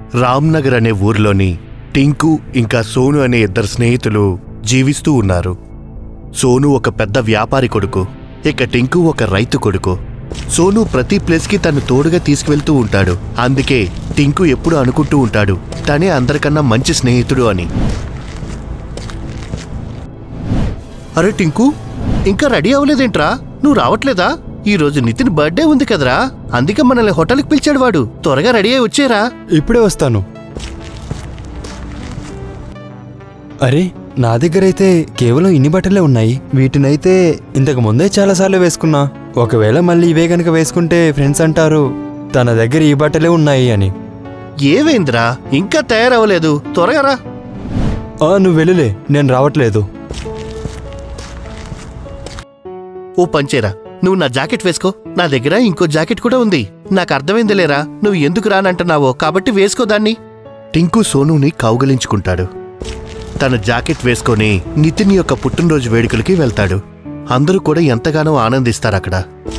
రామ్నగర్ అనే ఊరిలోని టింకు ఇంకా సోను అనే ఇద్దరు స్నేహితులు జీవిస్తూ ఉన్నారు సోను ఒక పెద్ద వ్యాపారి కొడుకు ఇక టింకు ఒక రైతు కొడుకు సోను ప్రతి ప్లేస్కి తను తోడుగా తీసుకువెళ్తూ ఉంటాడు అందుకే టింకు ఎప్పుడు అనుకుంటూ ఉంటాడు తనే అందరికన్నా మంచి స్నేహితుడు అని అరే టింకు ఇంకా రెడీ అవ్వలేదేంట్రా నువ్వు రావట్లేదా ఈ రోజు నితిన్ బర్త్డే ఉంది కదరా అందుకే మనల్ని హోటల్కి పిలిచాడు వాడు త్వరగా రెడీ అయి వచ్చేరా ఇప్పుడే వస్తాను అరే నా దగ్గర అయితే కేవలం ఇన్ని బట్టలే ఉన్నాయి వీటినైతే ఇంతకు ముందే చాలాసార్లు వేసుకున్నా ఒకవేళ మళ్ళీ ఇవే గనక వేసుకుంటే ఫ్రెండ్స్ అంటారు తన దగ్గర ఈ బట్టలే ఉన్నాయి అని ఏమైందిరా ఇంకా తయారవ్వలేదు త్వరగా రా ఆ నువ్వు వెళ్ళులే నేను రావట్లేదు ఓ పంచేరా నువ్వు నా జాకెట్ వేసుకో నా దగ్గర ఇంకో జాకెట్ కూడా ఉంది నాకు అర్థమైందిలేరా నువ్వు ఎందుకు రానంటున్నావో కాబట్టి వేసుకో దాన్ని టింకు సోనుని కౌగలించుకుంటాడు తన జాకెట్ వేసుకొని నితిన్ యొక్క పుట్టినరోజు వేడుకలకి వెళ్తాడు అందరూ కూడా ఎంతగానో ఆనందిస్తారు అక్కడ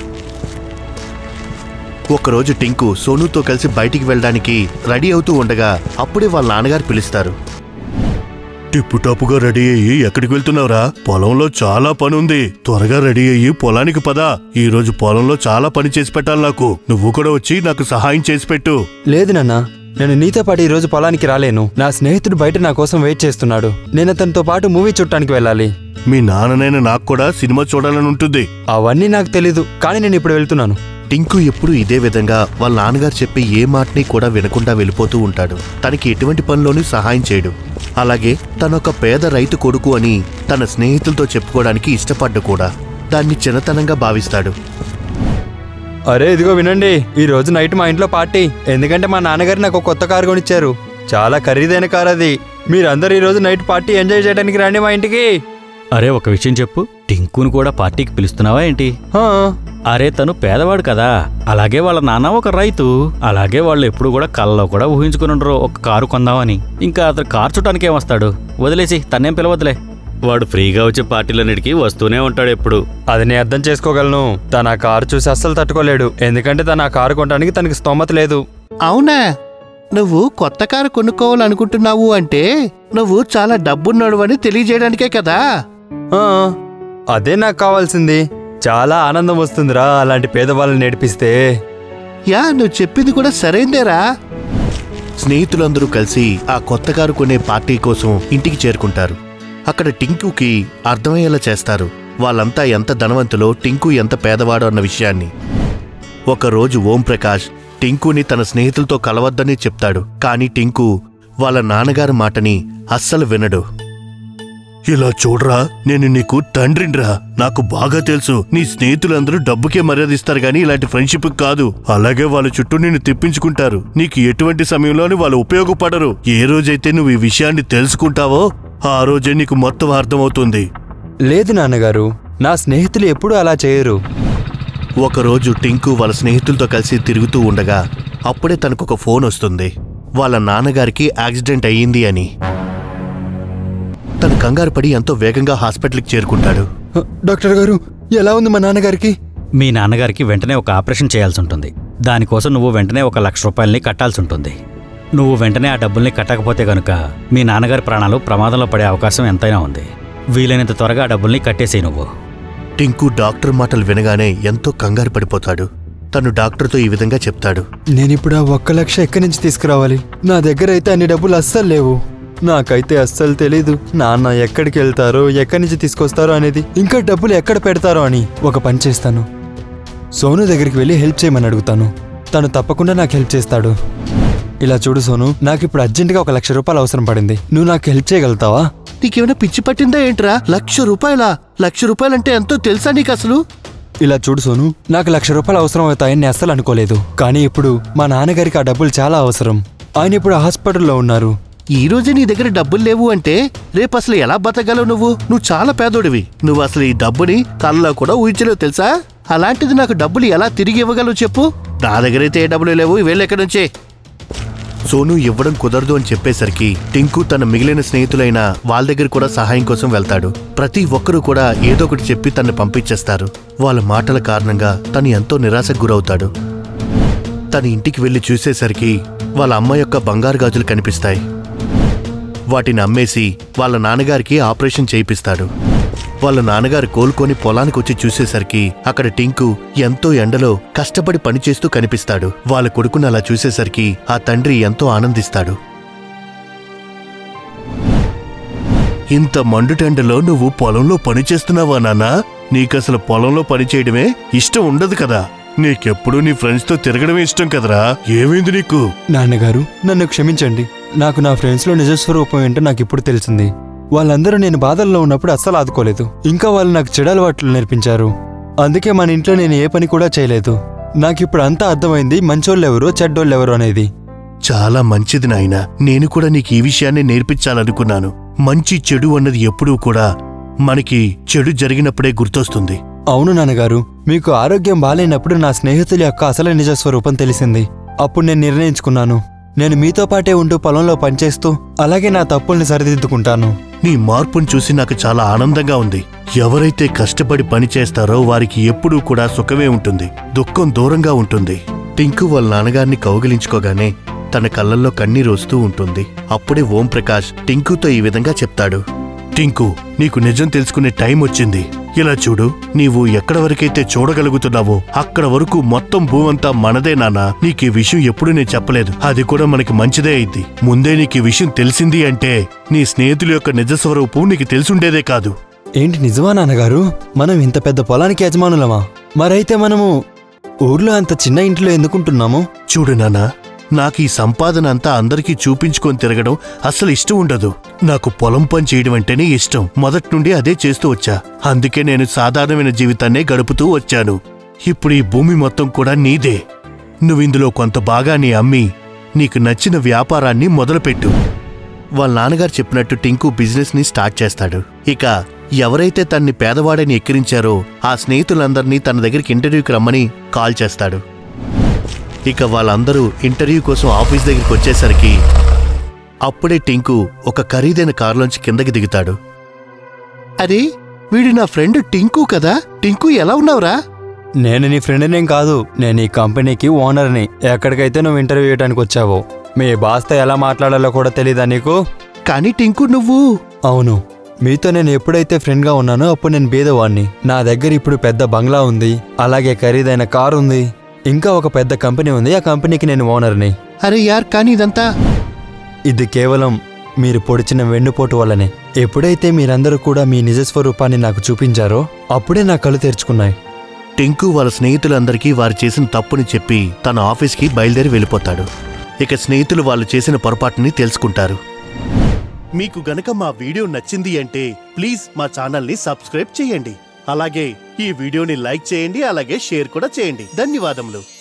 ఒకరోజు టింకు సోనుతో కలిసి బయటికి వెళ్ళడానికి రెడీ అవుతూ ఉండగా అప్పుడే వాళ్ళ నాన్నగారు పిలుస్తారు టిప్పు టాపుగా రెడీ అయ్యి ఎక్కడికి వెళ్తున్నావురా పొలంలో చాలా పని ఉంది త్వరగా రెడీ అయ్యి పొలానికి పదా ఈ రోజు పొలంలో చాలా పని చేసి పెట్టాలి నాకు నువ్వు కూడా వచ్చి నాకు సహాయం చేసి పెట్టు లేదు నాన్న నేను నీతో పాటు ఈరోజు పొలానికి రాలేను నా స్నేహితుడు బయట నా కోసం వెయిట్ చేస్తున్నాడు నేను అతనితో పాటు మూవీ చూడటానికి వెళ్ళాలి మీ నాన్ననైన నాకు కూడా సినిమా చూడాలని ఉంటుంది అవన్నీ నాకు తెలీదు కానీ నేను ఇప్పుడు వెళ్తున్నాను టింకు ఎప్పుడు ఇదే విధంగా వాళ్ళ నాన్నగారు చెప్పే ఏ మాటని కూడా వినకుండా వెళ్ళిపోతూ ఉంటాడు తనకి ఎటువంటి పనిలోనూ సహాయం చేయడు అలాగే తనొక పేద రైతు కొడుకు అని తన స్నేహితులతో చెప్పుకోవడానికి ఇష్టపడ్డు కూడా దాన్ని చిన్నతనంగా భావిస్తాడు అరే ఇదిగో వినండి ఈ రోజు నైట్ మా ఇంట్లో పార్టీ ఎందుకంటే మా నాన్నగారు నాకు ఒక కొత్త కారు కొనిచ్చారు చాలా ఖరీదైన కారు అది మీరందరూ ఈ రోజు నైట్ పార్టీ ఎంజాయ్ చేయడానికి రండి మా ఇంటికి అరే ఒక విషయం చెప్పు టింకును కూడా పార్టీకి పిలుస్తున్నావా ఏంటి ఆ, అరే తను పేదవాడు కదా అలాగే వాళ్ళ నాన్న ఒక రైతు అలాగే వాళ్ళు ఎప్పుడు కూడా కళ్ళలో కూడా ఊహించుకుని ఉండరు ఒక కారు కొందామని ఇంకా అతను కారు చుట్టానికి ఏమొస్తాడు వదిలేసి తన్నేం పిలవద్దులే వాడు ఫ్రీగా వచ్చే పార్టీలన్నిటికీ వస్తూనే ఉంటాడు ఎప్పుడు అది నేను అర్థం చేసుకోగలను తన ఆ కారు చూసి అస్సలు తట్టుకోలేడు ఎందుకంటే తన ఆ కారు కొనడానికి తనకి స్తోమత లేదు అవునా నువ్వు కొత్త కారు కొనుక్కోవాలనుకుంటున్నావు అంటే నువ్వు చాలా డబ్బున్నోడు అని తెలియజేయడానికే కదా ఆ, అదే నాకు కావాల్సింది చాలా ఆనందం వస్తుందిరా అలాంటి పేదవాళ్ళని నేర్పిస్తే యా నువ్వు చెప్పింది కూడా సరైందేరా స్నేహితులందరూ కలిసి ఆ కొత్త కారు కొనే పార్టీ కోసం ఇంటికి చేరుకుంటారు అక్కడ టింకుకి అర్థమయ్యేలా చేస్తారు వాళ్ళంతా ఎంత ధనవంతులో టింకు ఎంత పేదవాడో అన్న విషయాన్ని ఒకరోజు ఓం ప్రకాష్ టింకుని తన స్నేహితులతో కలవద్దని చెప్తాడు కానీ టింకు వాళ్ళ నాన్నగారి మాటని అస్సలు వినడు ఇలా చూడరా నేను నీకు తండ్రినిరా నాకు బాగా తెలుసు నీ స్నేహితులందరూ డబ్బుకే మర్యాద ఇస్తారు గానీ ఇలాంటి ఫ్రెండ్షిప్ కాదు అలాగే వాళ్ళ చుట్టూ నిన్ను తిప్పించుకుంటారు నీకు ఎటువంటి సమయంలోని వాళ్ళు ఉపయోగపడరు ఏ రోజైతే నువ్వు ఈ విషయాన్ని తెలుసుకుంటావో ఆ రోజే నీకు మొత్తం అర్థమవుతుంది లేదు నాన్నగారు నా స్నేహితులు ఎప్పుడూ అలా చేయరు ఒకరోజు టింకు వాళ్ళ స్నేహితులతో కలిసి తిరుగుతూ ఉండగా అప్పుడే తనకొక ఫోన్ వస్తుంది వాళ్ళ నాన్నగారికి యాక్సిడెంట్ అయ్యింది అని తను కంగారు పడి ఎంతో వేగంగా హాస్పిటల్కి చేరుకుంటాడు డాక్టర్ గారు ఎలా ఉంది మా నాన్నగారికి మీ నాన్నగారికి వెంటనే ఒక ఆపరేషన్ చేయాల్సి ఉంటుంది దానికోసం నువ్వు వెంటనే ఒక లక్ష రూపాయలని కట్టాల్సి ఉంటుంది నువ్వు వెంటనే ఆ డబ్బుల్ని కట్టకపోతే కనుక మీ నాన్నగారి ప్రాణాలు ప్రమాదంలో పడే అవకాశం ఎంతైనా ఉంది వీలైనంత త్వరగా ఆ డబ్బుల్ని కట్టేసేయి నువ్వు టింకు డాక్టర్ మాటలు వినగానే ఎంతో కంగారు పడిపోతాడు తను డాక్టర్తో ఈ విధంగా చెప్తాడు నేను ఇప్పుడు ఆ ఒక్క లక్ష ఎక్కడి నుంచి తీసుకురావాలి నా దగ్గర అయితే అన్ని డబ్బులు అస్సలు లేవు నాకైతే అస్సలు తెలీదు నాన్న ఎక్కడికి వెళ్తారో ఎక్కడి నుంచి తీసుకొస్తారో అనేది ఇంకా డబ్బులు ఎక్కడ పెడతారో అని ఒక పని చేస్తాను సోను దగ్గరికి వెళ్ళి హెల్ప్ చేయమని అడుగుతాను తను తప్పకుండా నాకు హెల్ప్ చేస్తాడు ఇలా చూడు సోను నాకు ఇప్పుడు అర్జెంటుగా ఒక లక్ష రూపాయలు అవసరం పడింది నువ్వు నాకు హెల్ప్ చేయగలుగుతావా నీకేమైనా పిచ్చి పట్టిందా ఏంట్రా లక్ష రూపాయలా లక్ష రూపాయలంటే ఎంతో తెలుసా నీకు అసలు ఇలా చూడు సోను నాకు లక్ష రూపాయలు అవసరం అవుతాయని నేను అస్సలు అనుకోలేదు కానీ ఇప్పుడు మా నాన్నగారికి ఆ డబ్బులు చాలా అవసరం ఆయన ఇప్పుడు హాస్పిటల్లో ఉన్నారు ఈ రోజే నీ దగ్గర డబ్బులు లేవు అంటే రేపు అసలు ఎలా బతకగలవు నువ్వు నువ్వు చాలా పేదోడివి నువ్వు అసలు ఈ డబ్బుని కళ్ళలో కూడా ఊహించలేవు తెలుసా అలాంటిది నాకు డబ్బులు ఎలా తిరిగి ఇవ్వగలవు చెప్పు నా దగ్గర అయితే ఏ డబ్బులు లేవు వెళ్ళెక్కడి నుంచే సోను ఇవ్వడం కుదరదు అని చెప్పేసరికి టింకు తన మిగిలిన స్నేహితులైన వాళ్ళ దగ్గర కూడా సహాయం కోసం వెళ్తాడు ప్రతి ఒక్కరూ కూడా ఏదో ఒకటి చెప్పి తన్ని పంపించేస్తారు వాళ్ళ మాటల కారణంగా తను ఎంతో నిరాశకు గురవుతాడు తన ఇంటికి వెళ్లి చూసేసరికి వాళ్ళ అమ్మ యొక్క బంగారు గాజులు కనిపిస్తాయి వాటిని అమ్మేసి వాళ్ళ నాన్నగారికి ఆపరేషన్ చేయిపిస్తాడు వాళ్ళ నాన్నగారు కోలుకొని పొలానికి వచ్చి చూసేసరికి అక్కడ టింకు ఎంతో ఎండలో కష్టపడి పనిచేస్తూ కనిపిస్తాడు వాళ్ళ కొడుకుని అలా చూసేసరికి ఆ తండ్రి ఎంతో ఆనందిస్తాడు ఇంత మండుటెండలో నువ్వు పొలంలో పని చేస్తున్నావా నాన్నా నీకసలు పొలంలో పని చేయడమే ఇష్టం ఉండదు కదా నీకెప్పుడు నీ ఫ్రెండ్స్తో తిరగడమే ఇష్టం కదరా ఏమైంది నీకు నాన్నగారు నన్ను క్షమించండి నాకు నా ఫ్రెండ్స్లో నిజస్వరూపం ఏంటో నాకు ఇప్పుడు తెలిసింది వాళ్ళందరూ నేను బాధల్లో ఉన్నప్పుడు అస్సలు ఆదుకోలేదు ఇంకా వాళ్ళు నాకు చెడు అలవాట్లు నేర్పించారు అందుకే మన ఇంట్లో నేను ఏ పని కూడా చేయలేదు నాకిప్పుడు అంతా అర్థమైంది మంచోళ్ళెవరో చెడ్డోళ్ళెవరో అనేది చాలా మంచిది నాయనా నేను కూడా నీకు ఈ విషయాన్ని నేర్పించాలనుకున్నాను మంచి చెడు అన్నది ఎప్పుడూ కూడా మనకి చెడు జరిగినప్పుడే గుర్తొస్తుంది అవును నాన్నగారు మీకు ఆరోగ్యం బాలేనప్పుడు నా స్నేహితుల యొక్క అసలు నిజస్వరూపం తెలిసింది అప్పుడు నేను నిర్ణయించుకున్నాను నేను మీతో పాటే ఉంటూ పొలంలో పనిచేస్తూ అలాగే నా తప్పుల్ని సరిదిద్దుకుంటాను నీ మార్పును చూసి నాకు చాలా ఆనందంగా ఉంది ఎవరైతే కష్టపడి పని చేస్తారో వారికి ఎప్పుడూ కూడా సుఖమే ఉంటుంది దుఃఖం దూరంగా ఉంటుంది టింకు వాళ్ళ నాన్నగారిని కౌగిలించుకోగానే తన కళ్ళల్లో కన్నీరు వస్తూ ఉంటుంది అప్పుడే ఓం ప్రకాష్ టింకుతో ఈ విధంగా చెప్తాడు టింకు నీకు నిజం తెలుసుకునే టైం వచ్చింది ఇలా చూడు నీవు ఎక్కడ వరకైతే చూడగలుగుతున్నావో అక్కడ వరకు మొత్తం భూమంతా మనదే నాన్న నీకు ఈ విషయం ఎప్పుడు నేను చెప్పలేదు అది కూడా మనకి మంచిదే అయింది ముందే నీకు ఈ విషయం తెలిసింది అంటే నీ స్నేహితుల యొక్క నిజ స్వరూపం నీకు తెలిసుండేదే కాదు ఏంటి నిజమా నాన్నగారు మనం ఇంత పెద్ద పొలానికి యజమానులమా మరైతే మనము ఊర్లో అంత చిన్న ఇంట్లో ఎందుకుంటున్నాము చూడు నాన్న నాకు ఈ సంపాదన అంతా అందరికీ చూపించుకొని తిరగడం అస్సలు ఇష్టం ఉండదు నాకు పొలం పని చేయడం అంటేనే ఇష్టం మొదటి నుండి అదే చేస్తూ వచ్చా అందుకే నేను సాధారణమైన జీవితాన్నే గడుపుతూ వచ్చాను ఇప్పుడు ఈ భూమి మొత్తం కూడా నీదే నువ్విందులో కొంత భాగాన్ని అమ్మి నీకు నచ్చిన వ్యాపారాన్ని మొదలుపెట్టు వాళ్ళ నాన్నగారు చెప్పినట్టు టింకు బిజినెస్ ని స్టార్ట్ చేస్తాడు ఇక ఎవరైతే తన్ని పేదవాడని ఎక్కిరించారో ఆ స్నేహితులందరినీ తన దగ్గరికి ఇంటర్వ్యూకి రమ్మని కాల్ చేస్తాడు ఇక వాళ్ళందరూ ఇంటర్వ్యూ కోసం ఆఫీస్ దగ్గరికి వచ్చేసరికి అప్పుడే టింకు ఒక ఖరీదైన కారులోంచి కిందకి దిగుతాడు అరే వీడు నా ఫ్రెండ్ టింకు కదా టింకు ఎలా ఉన్నావురా నేను నీ ఫ్రెండ్నేం కాదు నేను ఈ కంపెనీకి ఓనర్ని ఎక్కడికైతే నువ్వు ఇంటర్వ్యూ చేయడానికి వచ్చావో మీ బాస్తో ఎలా మాట్లాడాలో కూడా తెలీదా నీకు కానీ టింకు నువ్వు అవును మీతో నేను ఎప్పుడైతే ఫ్రెండ్గా ఉన్నానో అప్పుడు నేను బీదవాణ్ణి నా దగ్గర ఇప్పుడు పెద్ద బంగ్లా ఉంది అలాగే ఖరీదైన కారు ఉంది ఇంకా ఒక పెద్ద కంపెనీ ఉంది ఆ కంపెనీకి నేను ఓనర్ని అరే యార్ కానీ ఇదంతా ఇది కేవలం మీరు పొడిచిన వెన్నుపోటు వల్లనే ఎప్పుడైతే మీరందరూ కూడా మీ నిజస్వరూపాన్ని నాకు చూపించారో అప్పుడే నా కళ్ళు తెరుచుకున్నాయి టింకు వాళ్ళ స్నేహితులందరికీ వారు చేసిన తప్పుని చెప్పి తన ఆఫీస్కి బయలుదేరి వెళ్ళిపోతాడు ఇక స్నేహితులు వాళ్ళు చేసిన పొరపాటుని తెలుసుకుంటారు మీకు గనక మా వీడియో నచ్చింది అంటే ప్లీజ్ మా ఛానల్ని సబ్స్క్రైబ్ చేయండి అలాగే ఈ వీడియోని లైక్ చేయండి అలాగే షేర్ కూడా చేయండి ధన్యవాదములు